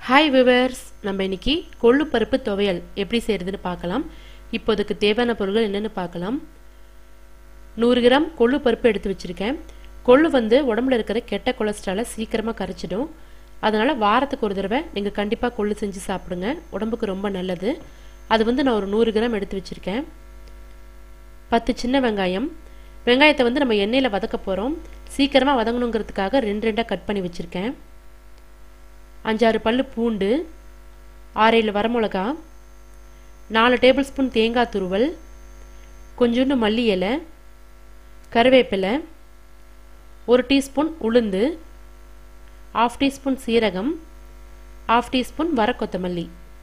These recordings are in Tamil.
ஹாய் விவர்ஸ் நம்ம இன்னைக்கு கொள்ளு பருப்பு துவையல் எப்படி செய்யறதுன்னு பார்க்கலாம் இப்போ அதுக்கு தேவையான பொருட்கள் என்னென்னு பார்க்கலாம் நூறு கிராம் கொள்ளு பருப்பு எடுத்து வச்சிருக்கேன் கொள்ளு வந்து உடம்புல இருக்கிற கெட்ட கொலஸ்ட்ராலை சீக்கிரமாக கரைச்சிடும் அதனால வாரத்துக்கு ஒரு தடவை நீங்கள் கண்டிப்பாக கொள்ளு செஞ்சு சாப்பிடுங்க உடம்புக்கு ரொம்ப நல்லது அது வந்து நான் ஒரு நூறு கிராம் எடுத்து வச்சிருக்கேன் பத்து சின்ன வெங்காயம் வெங்காயத்தை வந்து நம்ம எண்ணெயில் வதக்க போகிறோம் சீக்கிரமாக வதங்கணுங்கிறதுக்காக ரெண்டு ரெண்டாக கட் பண்ணி வச்சுருக்கேன் அஞ்சாறு பல்லு பூண்டு ஆறேழு வரமிளகா நாலு டேபிள் ஸ்பூன் தேங்காய் துருவல் கொஞ்சோண்டு மல்லி இலை கருவேப்பிலை ஒரு டீஸ்பூன் உளுந்து ஆஃப் டீஸ்பூன் சீரகம் ஆஃப் டீஸ்பூன் வர கொத்தமல்லி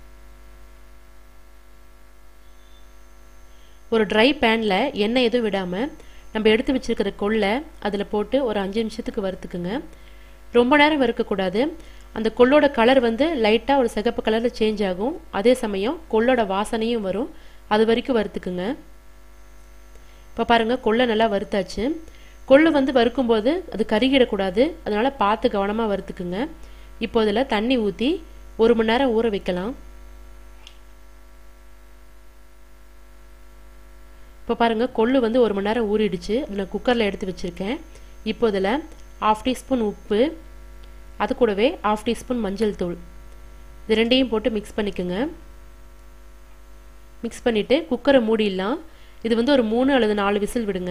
ஒரு ட்ரை பேனில் எண்ணெய் எதுவும் விடாமல் நம்ம எடுத்து வச்சிருக்கிற கொள்ளை அதில் போட்டு ஒரு அஞ்சு நிமிஷத்துக்கு வறுத்துக்குங்க ரொம்ப நேரம் வறுக்கக்கூடாது அந்த கொள்ளோட கலர் வந்து லைட்டாக ஒரு சிகப்பு கலரில் சேஞ்ச் ஆகும் அதே சமயம் கொள்ளோட வாசனையும் வரும் அது வரைக்கும் வறுத்துக்குங்க இப்போ பாருங்கள் கொள்ளை நல்லா வறுத்தாச்சு கொள்ளு வந்து வறுக்கும்போது அது கருகிடக்கூடாது அதனால் பார்த்து கவனமாக வறுத்துக்குங்க இப்போ இதில் தண்ணி ஊற்றி ஒரு மணி நேரம் ஊற வைக்கலாம் இப்போ பாருங்கள் கொள்ளு வந்து ஒரு மணி நேரம் ஊறிடுச்சு நான் குக்கரில் எடுத்து வச்சுருக்கேன் இப்போ இதில் ஆஃப் டீஸ்பூன் உப்பு அது கூடவே ஆஃப் டீஸ்பூன் மஞ்சள் தூள் இது ரெண்டையும் போட்டு மிக்ஸ் பண்ணிக்கோங்க மிக்ஸ் பண்ணிவிட்டு குக்கரை மூடிடலாம் இது வந்து ஒரு மூணு அல்லது நாலு விசில் விடுங்க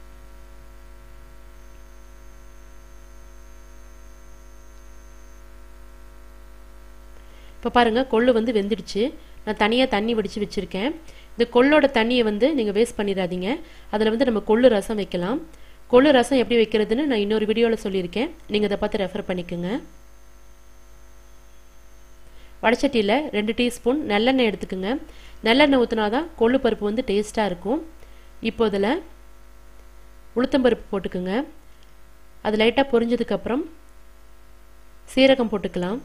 இப்போ பாருங்கள் கொள்ளு வந்து வெந்துடுச்சு நான் தனியாக தண்ணி வடித்து வச்சுருக்கேன் இந்த கொள்ளோட தண்ணியை வந்து நீங்கள் வேஸ்ட் பண்ணிடாதீங்க அதில் வந்து நம்ம கொள்ளு ரசம் வைக்கலாம் கொள்ளு ரசம் எப்படி வைக்கிறதுன்னு நான் இன்னொரு வீடியோவில் சொல்லியிருக்கேன் நீங்கள் அதை பார்த்து ரெஃபர் பண்ணிக்கோங்க வடச்சட்டியில் ரெண்டு டீஸ்பூன் நல்லெண்ணெய் எடுத்துக்கோங்க நல்லெண்ணெய் ஊற்றினா தான் கொள்ளு பருப்பு வந்து டேஸ்ட்டாக இருக்கும் இப்போ இதில் உளுத்தம்பருப்பு போட்டுக்குங்க அது லைட்டாக பொரிஞ்சதுக்கப்புறம் சீரகம் போட்டுக்கலாம்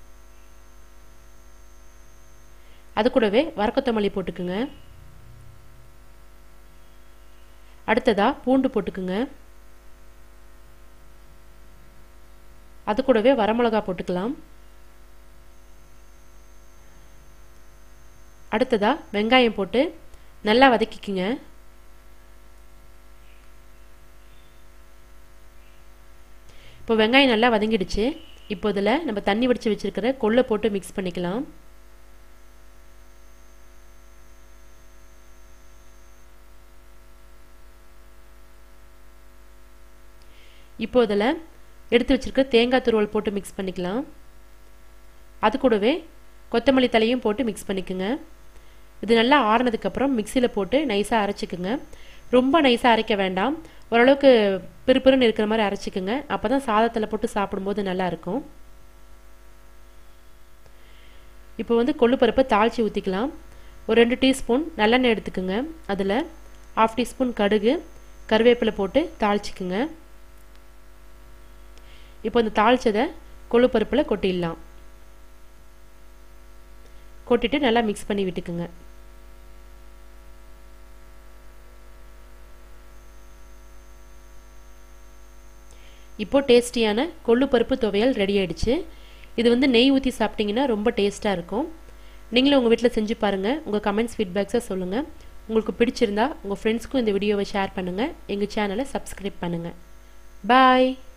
அது கூடவே வரக்கொத்தமல்லி போட்டுக்குங்க அடுத்ததா பூண்டு போட்டுக்குங்க அது கூடவே வரமிளகா போட்டுக்கலாம் அடுத்ததா வெங்காயம் போட்டு நல்லா வதக்கிக்குங்க இப்போ வெங்காயம் நல்லா வதங்கிடுச்சு இப்போ இதில் நம்ம தண்ணி வடித்து வச்சுருக்கிற கொள்ளை போட்டு மிக்ஸ் பண்ணிக்கலாம் இப்போ இதில் எடுத்து வச்சுருக்க தேங்காய் துருவல் போட்டு மிக்ஸ் பண்ணிக்கலாம் அது கூடவே கொத்தமல்லி தலையும் போட்டு மிக்ஸ் பண்ணிக்கோங்க இது நல்லா ஆறுனதுக்கப்புறம் மிக்சியில் போட்டு நைஸாக அரைச்சிக்குங்க ரொம்ப நைஸாக அரைக்க வேண்டாம் ஓரளவுக்கு பிறுபிறுன்னு இருக்கிற மாதிரி அரைச்சிக்குங்க அப்போ தான் சாதத்தில் போட்டு சாப்பிடும்போது நல்லாயிருக்கும் இப்போ வந்து கொள்ளு பருப்பை தாளித்து ஊற்றிக்கலாம் ஒரு ரெண்டு டீஸ்பூன் நல்லெண்ணெய் எடுத்துக்கோங்க அதில் ஆஃப் டீஸ்பூன் கடுகு கருவேப்பிலை போட்டு தாளிச்சிக்குங்க இப்போ இந்த தாளிச்சதை கொள்ளு பருப்பில் கொட்டிடலாம் கொட்டிட்டு நல்லா மிக்ஸ் பண்ணி விட்டுக்குங்க இப்போ டேஸ்டியான கொள்ளு பருப்பு துவையல் ரெடி ஆயிடுச்சு இது வந்து நெய் ஊற்றி சாப்பிட்டீங்கன்னா ரொம்ப டேஸ்ட்டாக இருக்கும் நீங்களும் உங்கள் வீட்டில் செஞ்சு பாருங்கள் உங்கள் கமெண்ட்ஸ் ஃபீட்பேக்ஸை சொல்லுங்கள் உங்களுக்கு பிடிச்சிருந்தா உங்கள் ஃப்ரெண்ட்ஸ்க்கும் இந்த வீடியோவை ஷேர் பண்ணுங்கள் எங்கள் சேனலை சப்ஸ்கிரைப் பண்ணுங்கள் பாய்